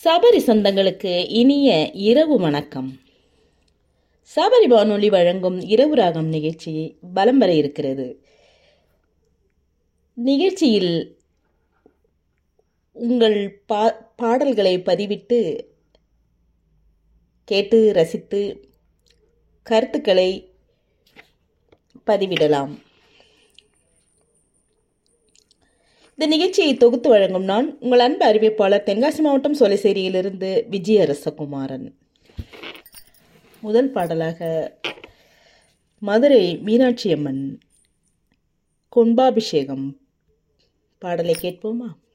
சபரி சொந்தங்களுக்கு இனிய இரவு வணக்கம் சபரி வானொலி வழங்கும் இரவு ராகம் நிகழ்ச்சி பலம் வர இருக்கிறது நிகழ்ச்சியில் உங்கள் பா பாடல்களை பதிவிட்டு கேட்டு ரசித்து கருத்துக்களை பதிவிடலாம் இந்த நிகழ்ச்சியை தொகுத்து வழங்கும் நான் உங்கள் அன்பு அறிவிப்பாளர் தென்காசி மாவட்டம் சோலைசேரியிலிருந்து விஜய அரசகுமாரன் முதல் பாடலாக மதுரை மீனாட்சி அம்மன் கும்பாபிஷேகம் பாடலை கேட்போமா